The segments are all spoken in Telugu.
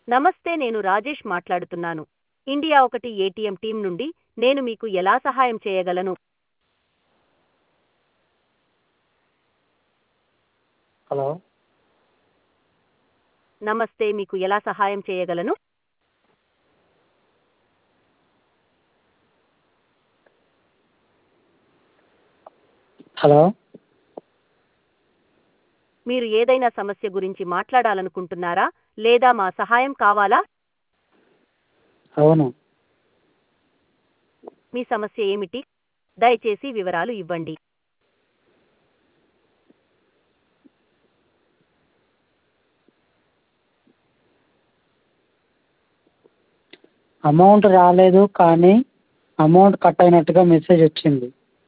నమస్తే నేను రాజేష్ మాట్లాడుతున్నాను ఇండియా ఒకటి ఏటీఎం టీం నుండి నేను మీకు ఎలా సహాయం చేయగలను హలో నమస్తే మీకు ఎలా సహాయం చేయగలను హలో మీరు ఏదైనా సమస్య గురించి మాట్లాడాలనుకుంటున్నారా లేదా మా సహాయం కావాలా అవును మీ సమస్య ఏమిటి దయచేసి వివరాలు ఇవ్వండి అమౌంట్ రాలేదు కానీ అమౌంట్ కట్ అయినట్టుగా మెసేజ్ వచ్చింది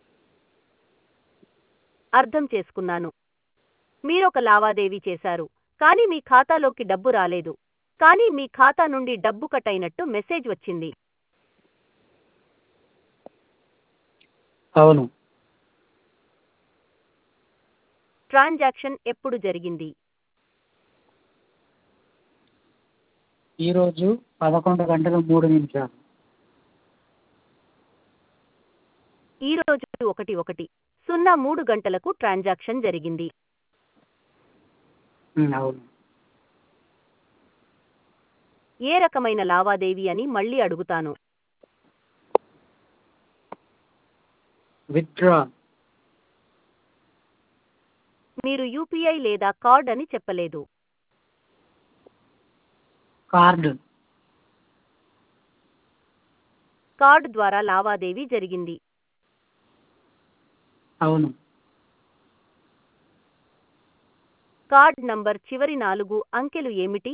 అర్థం చేసుకున్నాను మీరొక లావాదేవీ చేశారు కానీ మీ ఖాతాలోకి డబ్బు రాలేదు కానీ మీ ఖాతా నుండి డబ్బు కట్ అయినట్టు మెసేజ్ వచ్చింది అవును ట్రాన్సాక్షన్ ఎప్పుడు జరిగింది ఈరోజు పదకొండు గంటల మూడు నిమిషాలు ఈ రోజు ఒకటి ఒకటి సున్నా మూడు గంటలకు ట్రాన్సాక్షన్ జరిగింది ఉమ్, అవును ఏ రకమైన లావాదేవీ అని మళ్ళీ అడుగుతాను విత్డ్రా మీరు యూపీఐ లేదా కార్డ్ అని చెప్పలేదు కార్డు కార్డ్ ద్వారా లావాదేవీ జరిగింది అవును కార్డ్ నంబర్ చివరి నాలుగు అంకెలు ఏమిటి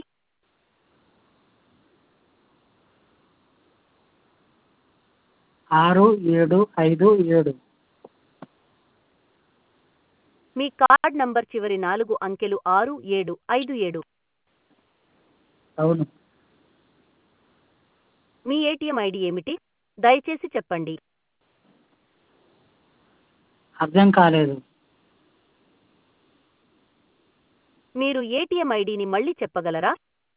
ఆరు ఏడు ఐదు ఏడు మీ కార్డ్ నంబర్ చివరి నాలుగు అంకెలు ఆరు ఏడు ఐదు ఏడు అవును మీ ఏటీఎం ఐడి ఏమిటి దయచేసి చెప్పండి అర్థం కాలేదు మీరు ఏటీఎం ఐడిని మళ్ళీ చెప్పగలరా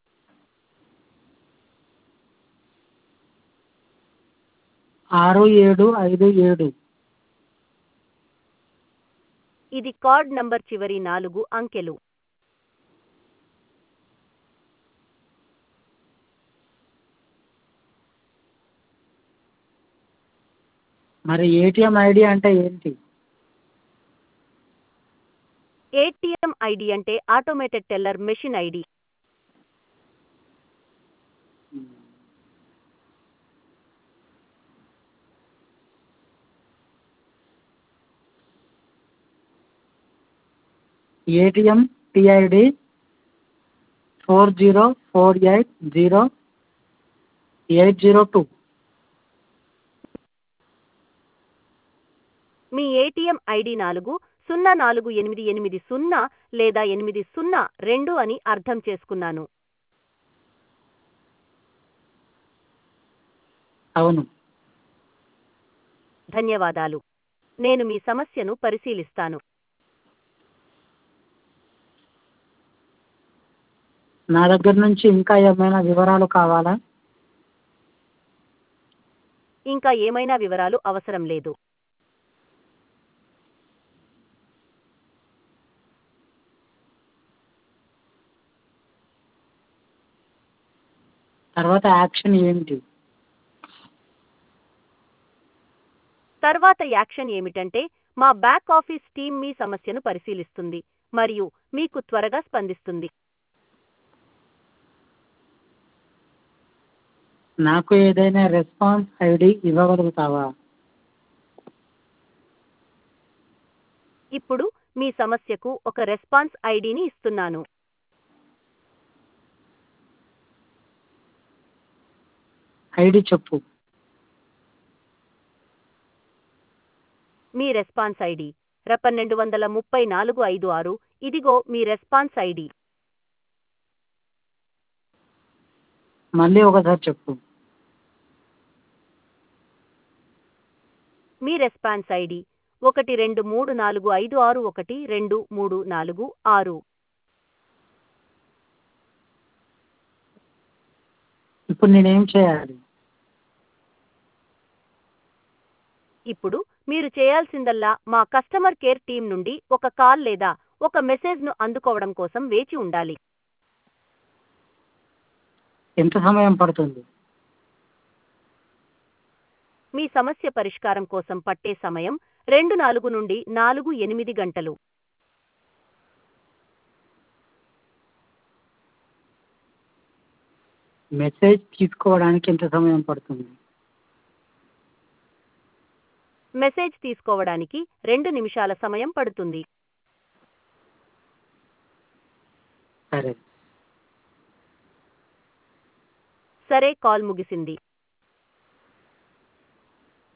ఆరు ఏడు ఐదు ఏడు ఇది కార్డ్ నంబర్ చివరి నాలుగు అంకెలు మరి ఏటీఎం ఐడి అంటే ఏంటి ఏటీఎం ఐడి అంటే automated teller machine ID ATM TID four zero four eight zero eight zero two మీ ఏటీఎం ఐడి నాలుగు సున్నా నాలుగు ఎనిమిది ఎనిమిది సున్నా లేదా ఎనిమిది సున్నా రెండు అని అర్థం చేసుకున్నాను అవును ధన్యవాదాలు నేను మీ సమస్యను పరిశీలిస్తాను నా దగ్గర నుంచి ఇంకా ఏమైనా వివరాలు కావాలా ఇంకా ఏమైనా వివరాలు అవసరం లేదు తర్వాత యాక్షన్ ఏంటి తర్వాత యాక్షన్ ఏమిటంటే మా బ్యాక్ ఆఫీస్ టీం మీ సమస్యను పరిశీలిస్తుంది మరియు మీకు త్వరగా స్పందిస్తుంది నాకు ఏదైనా రెస్పాన్స్ ఐడి ఇవ్వగలుగుతావా ఇప్పుడు మీ సమస్యకు ఒక రెస్పాన్స్ ఐడిని ఇస్తున్నాను ఐడి చెప్పు మీ రెస్పాన్స్ ఐడి పన్నెండు వందల ముప్పై నాలుగు ఐదు ఆరు ఇదిగో మీ రెస్పాన్స్ ఐడి మళ్ళీ ఒకసారి చెప్పు మీ రెస్పాన్స్ ఐడి ఒకటి రెండు మూడు నాలుగు ఐదు ఆరు ఒకటి రెండు మూడు నాలుగు ఆరు ఇప్పుడు నేనేం చేయాలి ఇప్పుడు మీరు చేయాల్సిందల్లా మా కస్టమర్ కేర్ టీం నుండి ఒక కాల్ లేదా ఒక మెసేజ్ను అందుకోవడం కోసం వేచి ఉండాలి ఎంత సమయం పడుతుంది మీ సమస్య పరిష్కారం కోసం పట్టే సమయం రెండు నాలుగు నుండి నాలుగు ఎనిమిది గంటలు మెసేజ్ తీసుకోవడానికి ఎంత సమయం పడుతుంది మెసేజ్ తీసుకోవడానికి రెండు నిమిషాల సమయం పడుతుంది సరే సరే కాల్ ముగిసింది